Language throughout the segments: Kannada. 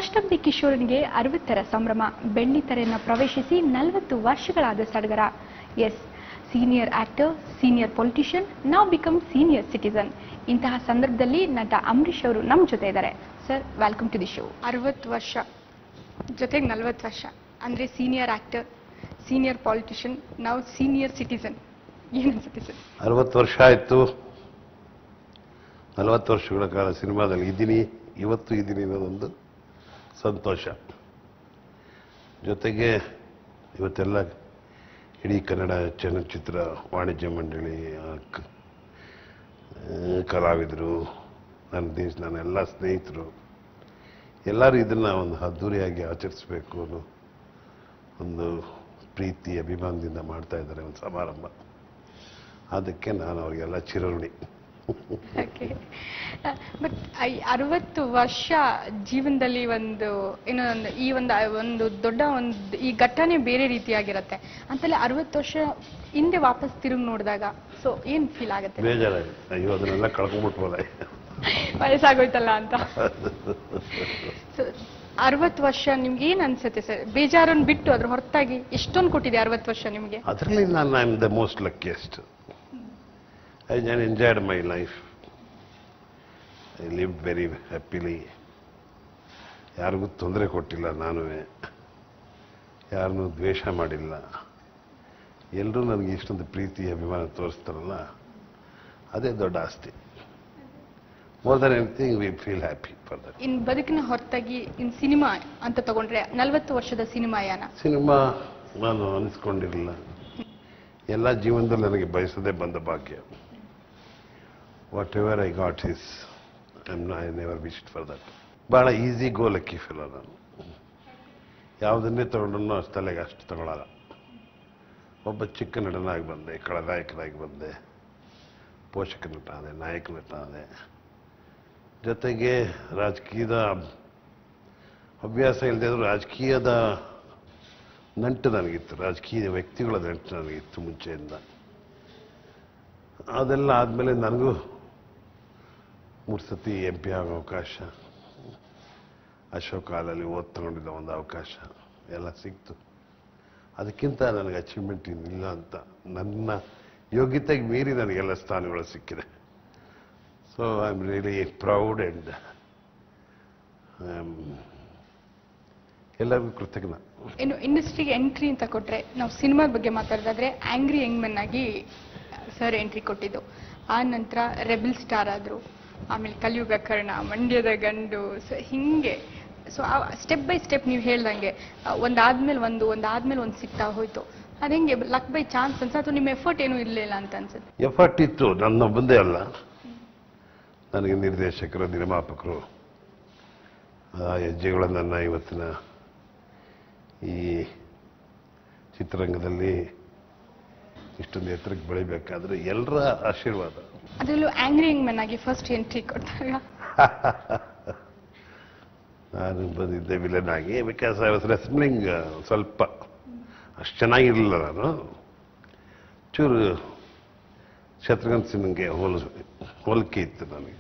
ಕಷ್ಟಂಬಿ ಕಿಶೋರನಿಗೆ ಅರವತ್ತರ ಸಂಭ್ರಮ ಬೆಳ್ಳಿತೆರೆಯನ್ನು ಪ್ರವೇಶಿಸಿ ನಲವತ್ತು ವರ್ಷಗಳಾದ ಸಡಗರ yes senior actor senior politician ನಾವು ಬಿಕಮ್ ಸೀನಿಯರ್ ಸಿಟಿಸನ್ ಇಂತಹ ಸಂದರ್ಭದಲ್ಲಿ ನಟ ಅಂಬರೀಷ್ ಅವರು ನಮ್ಮ ಜೊತೆ ಇದ್ದಾರೆ sir welcome to the show ಅರವತ್ತು ವರ್ಷ ಜೊತೆಗೆ ನಲವತ್ತು ವರ್ಷ ಅಂದರೆ ಸೀನಿಯರ್ ಆಕ್ಟರ್ ಸೀನಿಯರ್ ಪಾಲಿಟಿಷಿಯನ್ ನಾವು ಸೀನಿಯರ್ ಸಿಟಿಸನ್ ಏನು ಅನ್ಸುತ್ತೆ ಸರ್ ಅರವತ್ತು ವರ್ಷ ಆಯಿತು ನಲವತ್ತು ವರ್ಷಗಳ ಕಾಲ ಸಿನಿಮಾದಲ್ಲಿ ಇದ್ದೀನಿ ಇವತ್ತು ಇದ್ದೀನಿ ಅನ್ನೋದೊಂದು ಸಂತೋಷ ಜೊತೆಗೆ ಇವತ್ತೆಲ್ಲ ಇಡೀ ಕನ್ನಡ ಚಲನಚಿತ್ರ ವಾಣಿಜ್ಯ ಮಂಡಳಿ ಆ, ಕ- ಆ, ಕಲಾವಿದರು ನನ್ನ ದೇಶ ನನ್ನ ಎಲ್ಲ ಸ್ನೇಹಿತರು ಎಲ್ಲರೂ ಇದನ್ನು ಒಂದು ಅದ್ಧೂರಿಯಾಗಿ ಆಚರಿಸಬೇಕು ಅನ್ನೋ ಒಂದು ಪ್ರೀತಿ ಅಭಿಮಾನದಿಂದ ಮಾಡ್ತಾ ಇದ್ದಾರೆ ಒಂದು ಸಮಾರಂಭ ಅದಕ್ಕೆ ನಾನು ಅವರಿಗೆಲ್ಲ ಚಿರಋಣಿ ಓಕೆ ಬಟ್ ಅರವತ್ತು ವರ್ಷ ಜೀವನದಲ್ಲಿ ಒಂದು ಏನೋ ಒಂದು ಈ ಒಂದು ಒಂದು ದೊಡ್ಡ ಒಂದು ಈ ಘಟ್ಟನೆ ಬೇರೆ ರೀತಿಯಾಗಿರುತ್ತೆ ಅಂತಲೇ ಅರವತ್ತು ವರ್ಷ ಹಿಂದೆ ವಾಪಸ್ ತಿರುಗಿ ನೋಡಿದಾಗ ಸೊ ಏನ್ ಫೀಲ್ ಆಗುತ್ತೆ ಬೇಜಾರಾಗುತ್ತೆ ಅಯ್ಯೋ ಅದನ್ನೆಲ್ಲ ಕಳ್ಕೊಂಡ್ಬಿಟ್ವಲ್ಲ ವಯಸ್ಸಾಗೋಯ್ತಲ್ಲ ಅಂತ ಸೊ ಅರವತ್ತು ವರ್ಷ ನಿಮ್ಗೆ ಏನ್ ಅನ್ಸುತ್ತೆ ಸರ್ ಬೇಜಾರನ್ನ ಬಿಟ್ಟು ಅದ್ರ ಹೊರತಾಗಿ ಎಷ್ಟೊಂದು ಕೊಟ್ಟಿದೆ ಅರವತ್ತು ವರ್ಷ ನಿಮ್ಗೆ ಅದರಲ್ಲಿ ನಾನು I am the most luckiest I ನಾನು enjoyed my life I live very happily ಯಾರಿಗೂ ತೊಂದರೆ ಕೊಟ್ಟಿಲ್ಲ ನಾನು ಯಾರನ್ನೂ ದ್ವೇಷ ಮಾಡಿಲ್ಲ ಎಲ್ಲರೂ ನನಗೆ ಇಷ್ಟೊಂದು ಪ್ರೀತಿ ಅಭಿಮಾನ ತೋರಿಸ್ತಾರಲ್ಲ ಅದೇ ದೊಡ್ಡ ಆಸ್ತಿ more than anything we feel happy for that in ಬದುಕಿನ ಹೊರತಾಗಿ ಇನ್ ಸಿನಿಮಾ ಅಂತ ತಗೊಂಡ್ರೆ ನಲ್ವತ್ತು ವರ್ಷದ ಸಿನಿಮಾ ಯಾನ ಸಿನಿಮಾ ನಾನು ಅನಿಸ್ಕೊಂಡಿರಲಿಲ್ಲ ಎಲ್ಲ ಜೀವನದಲ್ಲಿ ನನಗೆ ಬಯಸದೇ ಬಂದ ಭಾಗ್ಯ whatever I got is I'm I never wished for that ಭಾಳ ಈಸಿ ಗೋ ಲಕ್ಕಿ ಫಿಲ್ಲ ನಾನು ಯಾವುದನ್ನೇ ತಗೊಂಡ್ರು ಅಷ್ಟು ತಲೆಗೆ ಅಷ್ಟು ತಗೊಳ್ಳಲ್ಲ ಒಬ್ಬ ಚಿಕ್ಕ ನಟನಾಗಿ ಬಂದೆ ಖಳನಾಯಕನಾಗಿ ಬಂದೆ ಪೋಷಕ ನಟ ಆದೆ ನಾಯಕ ನಟ ಆದೆ ಜೊತೆಗೆ ರಾಜಕೀಯದ ಅಭ್ಯಾಸ ಇಲ್ಲದೆ ಇದ್ರೂ ರಾಜಕೀಯದ ನಂಟು ನನಗಿತ್ತು ರಾಜಕೀಯ ವ್ಯಕ್ತಿಗಳ ನಂಟು ನನಗಿತ್ತು ಮುಂಚೆಯಿಂದ ಅದೆಲ್ಲ ಆದಮೇಲೆ ನನಗೂ ಮೂರು ಸತಿ ಎಂ ಪಿ ಆಗೋ ಅವಕಾಶ ಅಶೋಕ್ ಹಾಲಲ್ಲಿ ಓದ್ ತಗೊಂಡಿದ್ದ ಒಂದು ಅವಕಾಶ ಎಲ್ಲ ಸಿಕ್ತು ಅದಕ್ಕಿಂತ ನನಗೆ ಅಚೀವ್ಮೆಂಟ್ ಇನ್ನಿಲ್ಲ ಅಂತ ನನ್ನ ಯೋಗ್ಯತೆಗೆ ಮೀರಿ ನನಗೆಲ್ಲ ಸ್ಥಾನಗಳು ಸಿಕ್ಕಿದೆ so I am really proud and ಎಲ್ಲರಿಗೂ ಕೃತಜ್ಞ ಇನ್ನು ಇಂಡಸ್ಟ್ರಿಗೆ ಎಂಟ್ರಿ ಅಂತ ಕೊಟ್ರೆ ನಾವು ಸಿನಿಮಾದ ಬಗ್ಗೆ ಮಾತಾಡೋದಾದ್ರೆ ಆಂಗ್ರಿ ಯಂಗ್ಮನ್ ಆಗಿ ಸರ್ ಎಂಟ್ರಿ ಕೊಟ್ಟಿದ್ದು ಆ ನಂತರ ರೆಬಲ್ ಸ್ಟಾರ್ ಆದ್ರು ಆಮೇಲೆ ಕಲಿಯುಗ ಕರ್ಣ ಮಂಡ್ಯದ ಗಂಡು ಸೊ ಹಿಂಗೆ ಸೊ ಸ್ಟೆಪ್ ಬೈ ಸ್ಟೆಪ್ ನೀವು ಹೇಳ್ದಂಗೆ ಆ, ಒಂದಾದ್ಮೇಲೆ ಒಂದು ಒಂದಾದ್ಮೇಲೆ ಒಂದು ಸಿಗ್ತಾ ಹೋಯ್ತು ಅದಂಗೆ ಲಕ್ ಬೈ ಚಾನ್ಸ್ ಅನ್ಸ ಅಥವಾ ನಿಮ್ಮ ಎಫರ್ಟ್ ಏನೂ ಇರಲಿಲ್ಲ ಅಂತ ಅನ್ಸುತ್ತೆ ಎಫರ್ಟ್ ಇತ್ತು ನನ್ನೊಬ್ಬಂದೇ ಅಲ್ಲ ನನಗೆ ನಿರ್ದೇಶಕರು ನಿರ್ಮಾಪಕರು ಆ ಹೆಜ್ಜೆಗಳು ನನ್ನ ಇವತ್ತಿನ ಈ ಚಿತ್ರರಂಗದಲ್ಲಿ ಇಷ್ಟೊಂದು ಎತ್ತರಕ್ಕೆ ಬೆಳಿಬೇಕಾದ್ರೆ ಎಲ್ಲರ ಆಶೀರ್ವಾದ ಅದರಲ್ಲೂ ಆಂಗ್ರಿ ಯಂಗ್ಮನ್ ಆಗಿ ಫಸ್ಟ್ ಎಂಟ್ರಿ ಕೊಟ್ಟಾಗ ನಾನು ಬಂದಿದ್ದೆ ವಿಲನ್ ಆಗಿ ಬಿಕಾಸ್ ಐ ವಾಸ್ ರೆಸ್ಲಿಂಗ್ ಸ್ವಲ್ಪ ಅಷ್ಟು ಚೆನ್ನಾಗಿರಲಿಲ್ಲ ನಾನು ಚೂರು ಶತ್ರುಘ್ನ ಸಿಂಗ್ಗೆ ಹೋಲ ಹೋಲಿಕೆ ಇತ್ತು ನನಗೆ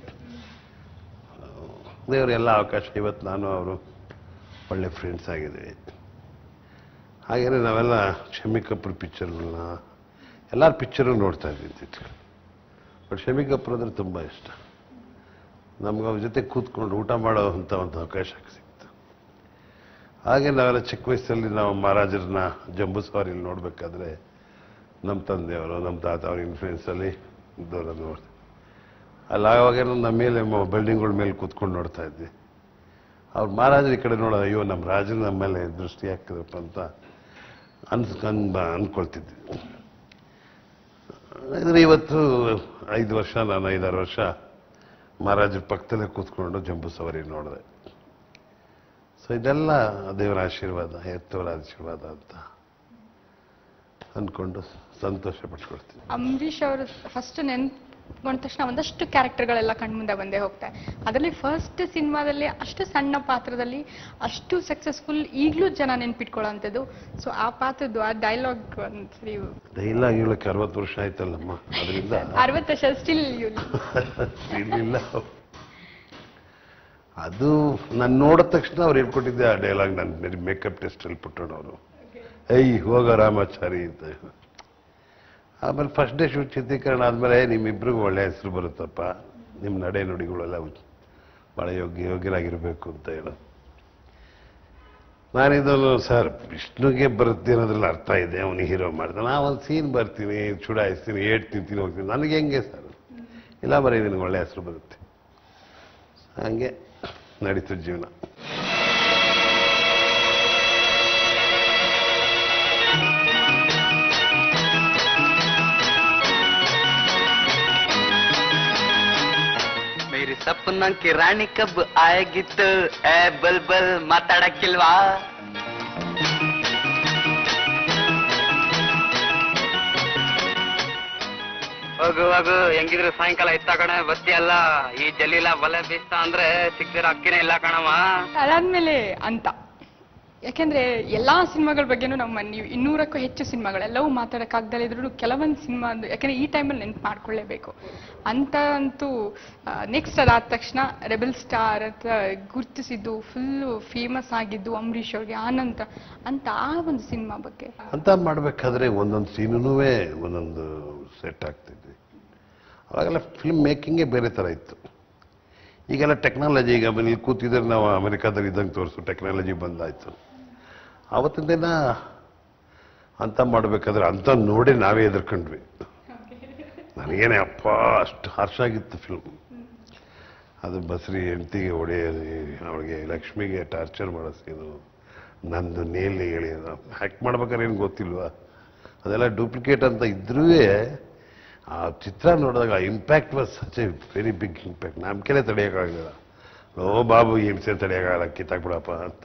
ದೇವರು ಎಲ್ಲ ಅವಕಾಶ ಇವತ್ತು ನಾನು ಅವರು ಒಳ್ಳೆ ಫ್ರೆಂಡ್ಸ್ ಆಗಿದ್ದೀವಿ ಹಾಗೇನೆ ನಾವೆಲ್ಲ ಶಮಿ ಕಪೂರ್ ಪಿಕ್ಚರ್ಗಳನ್ನ ಎಲ್ಲರ ಪಿಕ್ಚರು ನೋಡ್ತಾ ಇದ್ವಿ ಬಟ್ ಶಮಿ ಕಪೂರ್ ಅಂದರೆ ತುಂಬ ಇಷ್ಟ ನಮ್ಗೆ ಅವ್ರ ಜೊತೆ ಕೂತ್ಕೊಂಡು ಊಟ ಮಾಡೋ ಅಂತ ಒಂದು ಅವಕಾಶ ಸಿಕ್ತು ಹಾಗೆ ನಾವೆಲ್ಲ ಚಿಕ್ಕ ವಯಸ್ಸಲ್ಲಿ ನಾವು ಮಹಾರಾಜರನ್ನ ಜಂಬೂ ಸವಾರಿಲಿ ನೋಡಬೇಕಾದ್ರೆ ನಮ್ಮ ತಂದೆಯವರು ನಮ್ಮ ತಾತ ಅವ್ರ ಇನ್ಫ್ಲೂಯೆನ್ಸಲ್ಲಿ ಇದ್ದವರ ನೋಡ್ದೆ ಅಲ್ಲಿ ಆವಾಗ ನಮ್ಮ ಮೇಲೆ ಬಿಲ್ಡಿಂಗ್ಗಳ ಮೇಲೆ ಕೂತ್ಕೊಂಡು ನೋಡ್ತಾ ಇದ್ವಿ ಅವ್ರ ಮಹಾರಾಜರ ಈ ಕಡೆ ನೋಡೋದು ಅಯ್ಯೋ ನಮ್ಮ ರಾಜನ ನಮ್ಮ ಮೇಲೆ ದೃಷ್ಟಿ ಆಗ್ತದಪ್ಪ ಅಂತ ಅನ್ಸ್ ಅನ್ಬ ಅನ್ಕೊಳ್ತಿದ್ವಿ ಆದರೆ ಇವತ್ತು ಐದು ವರ್ಷ ನಾನು ಐದಾರು ವರ್ಷ ಮಹಾರಾಜರ ಪಕ್ಕದಲ್ಲೇ ಕೂತ್ಕೊಂಡು ಜಂಬೂ ಸವಾರಿ ನೋಡಿದೆ ಸೊ ಇದೆಲ್ಲ ದೇವರ ಆಶೀರ್ವಾದ ಎತ್ತವರ ಆಶೀರ್ವಾದ ಅಂತ ಅಂದ್ಕೊಂಡು ಸಂತೋಷ ಪಟ್ಕೊಳ್ತೀನಿ ಅಂಬರೀಷ್ ಅವರು ಫಸ್ಟ್ ನೆನ್ಕೊಂಡ ತಕ್ಷಣ ಒಂದಷ್ಟು ಕ್ಯಾರೆಕ್ಟರ್ಗಳೆಲ್ಲ ಕಣ್ಮುಂದೆ ಬಂದೇ ಹೋಗ್ತಾರೆ ಅದರಲ್ಲಿ ಫಸ್ಟ್ ಸಿನಿಮಾದಲ್ಲಿ ಅಷ್ಟು ಸಣ್ಣ ಪಾತ್ರದಲ್ಲಿ ಅಷ್ಟು ಸಕ್ಸಸ್ಫುಲ್ ಈಗಲೂ ಜನ ನೆನ್ಪಿಟ್ಕೊಳ್ಳೋಂಥದ್ದು ಸೊ ಆ ಪಾತ್ರದ್ದು ಆ ಡೈಲಾಗ್ ಒಂದ್ಸರಿ ಡೈಲಾಗ್ ಹೇಳಕ್ಕೆ ಅರವತ್ತು ವರ್ಷ ಆಯ್ತಲ್ಲಮ್ಮ ಅದರಿಂದ ಅರವತ್ತು ವರ್ಷ ಸ್ಟಿಲ್ ಇರಲಿಲ್ಲ ಅದು ನಾನು ನೋಡಿದ ತಕ್ಷಣ ಅವ್ರು ಹೇಳ್ಕೊಟ್ಟಿದ್ದೆ ಆ ಡೈಲಾಗ್ ನನ್ನ ಮೇಕಪ್ ಟೆಸ್ಟಲ್ಲಿ ಪುಟ್ಟಣ್ಣವರು ಏಯ್ ಹೋಗ ರಾಮಾಚಾರಿ ಅಂತ ಆಮೇಲೆ ಫಸ್ಟ್ ಡೇ ಶೂಟ್ ಚಿತ್ರೀಕರಣ ಆದಮೇಲೆ ನಿಮ್ಮಿಬ್ರಿಗೂ ಒಳ್ಳೆ ಹೆಸರು ಬರುತ್ತಪ್ಪ ನಿಮ್ಮ ನಡೆ ನುಡಿಗಳೆಲ್ಲ ಭಾಳ ಯೋಗ್ಯ ಯೋಗ್ಯರಾಗಿರಬೇಕು ಅಂತ ಹೇಳೋ ನಾನಿದನ್ನು ಸರ್ ವಿಷ್ಣುಗೆ ಬರುತ್ತೆ ಅನ್ನೋದ್ರಲ್ಲಿ ಅರ್ಥ ಇದೆ ಅವನಿಗೆ ಹೀರೋ ಮಾಡ್ತಾನೆ ನಾ ಒಂದು ಸೀನ್ ಬರ್ತೀನಿ ಚುಡಾಯಿಸ್ತೀನಿ ಏಟ್ ತಿಂತೀನಿ ಹೋಗ್ತೀನಿ ನನಗೆ ಹೆಂಗೆ ಸರ್ ಇಲ್ಲ ಬರೀ ನಿನಗೆ ಒಳ್ಳೆ ಹೆಸರು ಬರುತ್ತೆ ಹಂಗೆ ನಡೀತು ಜೀವನ ಮೇರಿ ಸಪ್ನ ಕಿ ರಾಣಿ ಕಬ್ ಆಯಗಿತ್ತು ಏ ಬಲ್ ಬಲ್ ಮಾತಾಡಕ್ಕಿಲ್ವಾ ಹೋಗು ಹೋಗು ಹೆಂಗಿದ್ರು ಸಾಯಂಕಾಲ ಎತ್ತ ಕಣ ಬತ್ತಿಯಲ್ಲ ಈ ಜಲೀಲ ಬಲೆ ಬೀಸ್ತ ಅಂದ್ರೆ ಸಿಕ್ಕಿರ ಅಕ್ಕಿನೇ ಇಲ್ಲ ಕಣವ ಅದಾದ್ಮೇಲೆ ಅಂತ ಯಾಕೆಂದ್ರೆ ಎಲ್ಲಾ ಸಿನಿಮಾಗಳ ಬಗ್ಗೆನೂ ನಮ್ಮ ನೀವು ಇನ್ನೂರಕ್ಕೂ ಹೆಚ್ಚು ಸಿನಿಮಾಗಳೆಲ್ಲವೂ ಮಾತಾಡಕ್ಕಾಗ್ದಲೇ ಇದ್ರೂ ಕೆಲವೊಂದು ಸಿನಿಮಾ ಯಾಕಂದ್ರೆ ಈ ಟೈಮಲ್ಲಿ ನೆನ್ಪು ಮಾಡ್ಕೊಳ್ಳೇಬೇಕು ಅಂತ ಅಂತೂ ನೆಕ್ಸ್ಟ್ ಅದಾದ ತಕ್ಷಣ ರೆಬಲ್ ಸ್ಟಾರ್ ಅಂತ ಗುರ್ತಿಸಿದ್ದು ಫುಲ್ಲು ಫೇಮಸ್ ಆಗಿದ್ದು ಅಂಬರೀಷ್ ಅವ್ರಿಗೆ ಆನಂತ ಅಂತ ಆ ಒಂದು ಸಿನಿಮಾ ಬಗ್ಗೆ ಅಂತ ಮಾಡಬೇಕಾದ್ರೆ ಒಂದೊಂದು ಸೀನೂ ಒಂದೊಂದು ಸೆಟ್ ಆಗ್ತಿದ್ವಿ ಅವಾಗೆಲ್ಲ ಫಿಲ್ಮ್ ಮೇಕಿಂಗೇ ಬೇರೆ ಥರ ಇತ್ತು ಈಗೆಲ್ಲ ಟೆಕ್ನಾಲಜಿ ಈಗ ಇಲ್ಲಿ ಕೂತಿದ್ರೆ ನಾವು ಅಮೆರಿಕಾದಲ್ಲಿ ಇದ್ದಂಗೆ ತೋರಿಸು ಟೆಕ್ನಾಲಜಿ ಬಂದಾಯ್ತು ಆವತ್ತಿನ ದಿನ ಅಂತ ಮಾಡಬೇಕಾದ್ರೆ ಅಂತ ನೋಡಿ ನಾವೇ ಎದುರ್ಕೊಂಡ್ವಿ ನನಗೇನೆ ಅಪ್ಪ ಅಷ್ಟು ಹರ್ಷ ಆಗಿತ್ತು ಫಿಲ್ಮ್ ಅದು ಬಸ್ರಿ ಹೆಂಡತಿಗೆ ಹೊಡೆಯೋದು ಅವಳಿಗೆ ಲಕ್ಷ್ಮಿಗೆ ಟಾರ್ಚರ್ ಮಾಡೋ ಸೀನು ನಂದು ನೇಲಿ ಎಳೆಯೋದು ಹ್ಯಾಕ್ ಮಾಡ್ಬೇಕಾದ್ರೆ ಏನು ಗೊತ್ತಿಲ್ವಾ ಅದೆಲ್ಲ ಡೂಪ್ಲಿಕೇಟ್ ಅಂತ ಇದ್ರೂ ಆ ಚಿತ್ರ ನೋಡಿದಾಗ impact was such a very big impact ನಮ್ಮ ಕೆಲೆ ತಡೆಯೋಕ್ಕಾಗಲಿಲ್ಲ ಓ ಬಾಬು ಈ ಹಿಂಸೆ ತಡೆಯೋಕ್ಕಾಗಲ್ಲ ಕಿತ್ತಾಕ್ಬಿಡಪ್ಪ ಅಂತ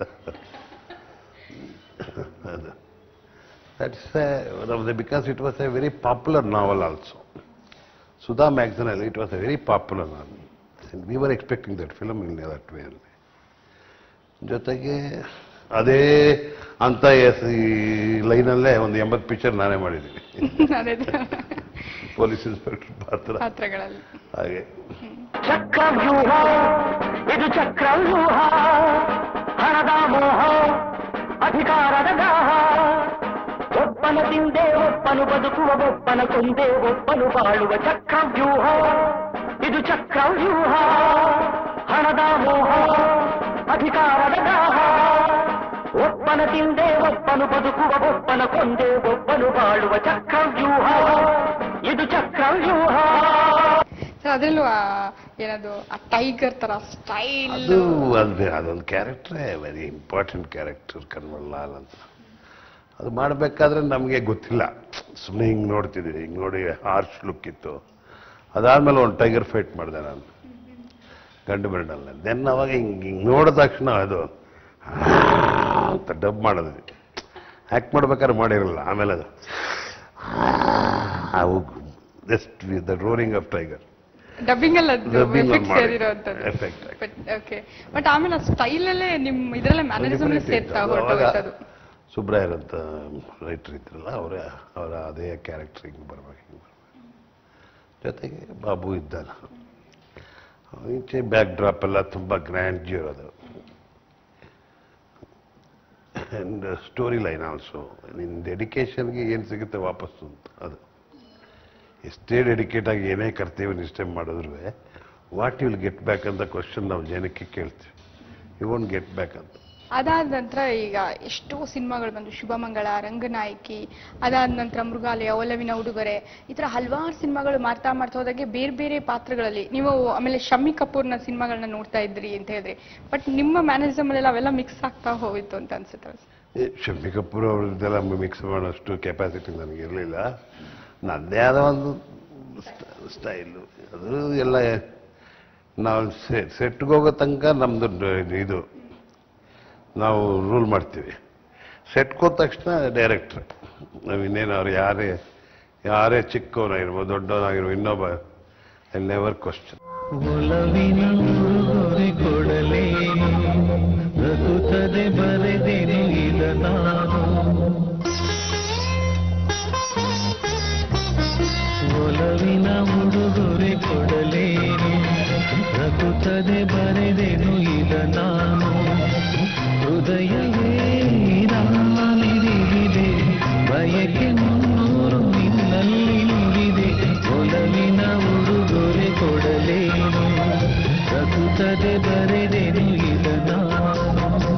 ಅದು that's one of the because it was a very popular novel also Sudha ಮ್ಯಾಗ್ಝನಲ್ಲಿ it was a very popular we were expecting that film in that way ಅಲ್ಲಿ ಜೊತೆಗೆ ಅದೇ ಅಂತ ಎಸ್ ಈ ಲೈನಲ್ಲೇ ಒಂದು ಎಂಬತ್ತು ಪಿಕ್ಚರ್ ನಾನೇ ಮಾಡಿದ್ದೀನಿ ಅದೇ ಪೊಲೀಸ್ ಇನ್ಸ್ಪೆಕ್ಟರ್ ಪಾತ್ರ ಪಾತ್ರಗಳಲ್ಲಿ ಹಾಗೆ ಚಕ್ರವ್ಯೂಹ ಇದು ಚಕ್ರವ್ಯೂಹ ಹಣದ ಮೋಹ ಅಧಿಕಾರದ ದಾಹ ಒಪ್ಪನ ತಿಂದೆ ಒಪ್ಪನು ಬದುಕುವ ಒಪ್ಪನ ಕೊಂದೆ ಒಪ್ಪನು ಬಾಳುವ ಚಕ್ರವ್ಯೂಹ ಇದು ಚಕ್ರವ್ಯೂಹ ಹಣದ ಮೋಹ ಅಧಿಕಾರದ ದಾಹ ಒಪ್ಪನ ತಿಂದೆ ಒಪ್ಪನು ಬದುಕುವ ಒಪ್ಪನ ಕೊಂದೆ ಒಪ್ಪನು ಬಾಳುವ ಚಕ್ರವ್ಯೂಹ ಇದು ಚಕ್ರವ್ಯೂಹ ಸರ್ ಅದರಲ್ಲೂ ಆ- ಏನದು ಆ ಟೈಗರ್ ತರ ಸ್ಟೈಲ್ ಅದು ಅದು ಅದೊಂದು ಕ್ಯಾರೆಕ್ಟ್ರೇ very important character Kanwal Lal ಅಂತ ಅದು ಮಾಡಬೇಕಾದ್ರೆ ನಮಗೆ ಗೊತ್ತಿಲ್ಲ ಸುಮ್ಮನೆ ಹಿಂಗೆ ನೋಡ್ತಿದ್ವಿ ಹಿಂಗೆ ನೋಡಿ ಹಾರ್ಶ್ ಲುಕ್ ಇತ್ತು ಅದಾದ್ಮೇಲೆ ಒಂದು ಟೈಗರ್ ಫೈಟ್ ಮಾಡಿದೆ ನಾನು ಗಂಡು ಬೆರಡಲ್ಲ ದೆನ್ ಅವಾಗ ಹಿಂಗೆ ಹಿಂಗೆ ನೋಡಿದ ತಕ್ಷಣ ಅದು ಅಂತ ಡಬ್ ಮಾಡೋದು ಆ್ಯಕ್ಟ್ ಮಾಡ್ಬೇಕಾದ್ರೆ ಮಾಡಿರಲ್ಲ ಆಮೇಲೆ ಅದು just the roaring of tiger dubbing ಅಲ್ಲಿ Dubbing ಅಲ್ಲಿ ಎಫೆಕ್ಟ್ ಮಾಡಿ. ಸೇರಿರೋಂಥದ್ದು Effect ಆಗಿ. ಓಕೆ ಬಟ್ ಆಮೇಲೆ ಆ ಸ್ಟೈಲ್ ಅಲ್ಲೇ ನಿಮ್ ಇದ್ರಲ್ಲೇ ಮ್ಯಾನರಿಸಮ್ ಸೇರ್ತಾ ಹೊರಟೋಯ್ತದು ಸುಬ್ರಾಯರ್ ಅಂತ ರೈಟರ್ ಇದ್ರಲ್ಲ ಅವರ ಅವರ ಅದೇ ಕ್ಯಾರೆಕ್ಟರ್ ಹಿಂಗೆ ಬರ್ಬೇಕು ಹಿಂಗೆ ಬರ್ಬೇಕು ಜೊತೆಗೆ ಬಾಬು ಇದ್ದಾನ ಈಚೆ ಬ್ಯಾಕ್ ಡ್ರಾಪ್ ಎಲ್ಲ ತುಂಬ ಗ್ರ್ಯಾಂಡ್ ಇರೋದು ಆ್ಯಂಡ್ ಸ್ಟೋರಿ ಲೈನ್ ಆಲ್ಸೋ ನಿನ್ನ ಡೆಡಿಕೇಶನ್ಗೆ ಏನು ಸಿಗುತ್ತೆ ವಾಪಸ್ಸು ಅಂತ ಅದು ಎಷ್ಟೇ ಡೆಡಿಕೇಟ್ ಆಗಿ ಏನೇ ಕರ್ತವ್ಯ ನಿಷ್ಠೆ ಮಾಡಿದ್ರು ವಾಟ್ ವಿಲ್ ಗೆಟ್ ಬ್ಯಾಕ್ ಅಂತ ಕ್ವಶನ್ ನಾವು ಜನಕ್ಕೆ ಕೇಳ್ತೀವಿ ಯು ವೋಂಟ್ ಗೆಟ್ ಬ್ಯಾಕ್ ಅಂತ ಅದಾದ ನಂತರ ಈಗ ಎಷ್ಟೋ ಸಿನಿಮಾಗಳು ಬಂದು ಶುಭಮಂಗಳ ರಂಗನಾಯಕಿ ಅದಾದ ನಂತರ ಮೃಗಾಲಯ ಒಲವಿನ ಉಡುಗೊರೆ ಈ ತರ ಹಲವಾರು ಸಿನಿಮಾಗಳು ಮಾಡ್ತಾ ಮಾಡ್ತಾ ಹೋದಾಗೆ ಬೇರೆ ಬೇರೆ ಪಾತ್ರಗಳಲ್ಲಿ ನೀವು ಆಮೇಲೆ ಶಮ್ಮಿ ಕಪೂರ್ನ ಸಿನಿಮಾಗಳನ್ನ ನೋಡ್ತಾ ಇದ್ರಿ ಅಂತ ಹೇಳಿದ್ರಿ ಬಟ್ ನಿಮ್ಮ ಮ್ಯಾನರಿಸಮ್ ಅಲ್ಲೆಲ್ಲ ಅವೆಲ್ಲ ಮಿಕ್ಸ್ ಆಗ್ತಾ ಹೋಯಿತು ಅಂತ ಅನ್ಸುತ್ತೆ ಏ, ಶಮ್ಮಿ ಕಪೂರ್ ಅವ್ರದ್ದೆಲ್ಲ ಮಿಕ್ಸ್ ಮಾಡೋಷ್ಟು ಕೆಪಾಸಿಟಿ ನನಗೆ ಇರಲಿಲ್ಲ ನನ್ನದೇ ಆದ ಒಂದು ಸ್ಟೈಲು ಅದು ಎಲ್ಲ ನಾವು ಸೆಟ್ಗೆ ಹೋಗೋ ತನಕ ನಮ್ಮದು ಇದು ನಾವು ರೂಲ್ ಮಾಡ್ತೀವಿ ಸೆಟ್ಗೆ ಹೋದ ತಕ್ಷಣ ಡೈರೆಕ್ಟ್ರ್ ನಾವು ಇನ್ನೇನು ಅವ್ರು ಯಾರೇ ಯಾರೇ ಚಿಕ್ಕವನಾಗಿರ್ಬೋದು ದೊಡ್ಡವನಾಗಿರ್ಬೋದು ಇನ್ನೊಬ್ಬ ಐ ನೆವರ್ ಕ್ವಶನ್ ಒಲವಿನ ಉಡುಗೊರೆ ಕೊಡಲೇನು ಬದುಕದೆ ಬರೆದೆನು ಇದ ನಾನು ಒಲವಿನ ಉಡುಗೊರೆ ಕೊಡಲೇನು ಬದುಕದೆ ಬರೆದೆನು ಇದ ನಾನು ಹೃದಯವೇ ನಾನಿರಿಗಿದೆ ಬಯಕೆ ನೂರು ನಿನ್ನಲ್ಲಿ ನುಡಿದೆ ಒಲವಿನ ಉಡುಗೊರೆ ಕೊಡಲೇನು ರಘುತ್ತದೆ ಬರೆದೆನು ಇದ ನಾನು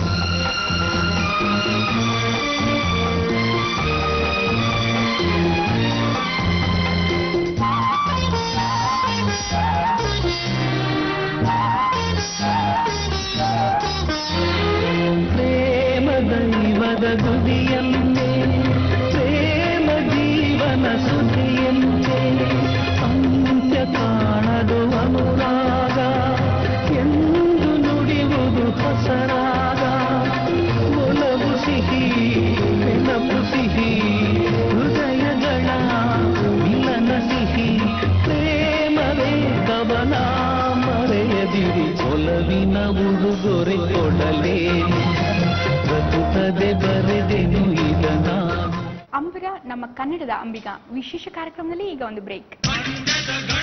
ಪ್ರೇಮ ದೈವದ ಗುದಿಯಂತೆ ಪ್ರೇಮ ಜೀವನ ಸುದಿಯಂತೆ ಅಂತ್ಯ ಕಾಣದು ಅನುರಾಗ ಎಂದು ನುಡಿಯುವುದು ಹೊಸರಾಗ ಒಲವು ಸಿಹಿ ನೆನಪು ಸಿಹಿ ಹೃದಯಗಳ ಮಿಲನ ಸಿಹಿ ಪ್ರೇಮವೇ ಕವನ ಮರೆಯದಿರಿ ಒಲವಿನ ಉಡುಗೊರೆ ಕೊಡಲೇನು ಬದುಕದೆ ಬರೆದೆನು ಇದ ನಾನು ಅಂಬರ ನಮ್ಮ ಕನ್ನಡದ ಅಂಬಿಗ ವಿಶೇಷ ಕಾರ್ಯಕ್ರಮದಲ್ಲಿ ಈಗ ಒಂದು ಬ್ರೇಕ್ ಗಂಡದ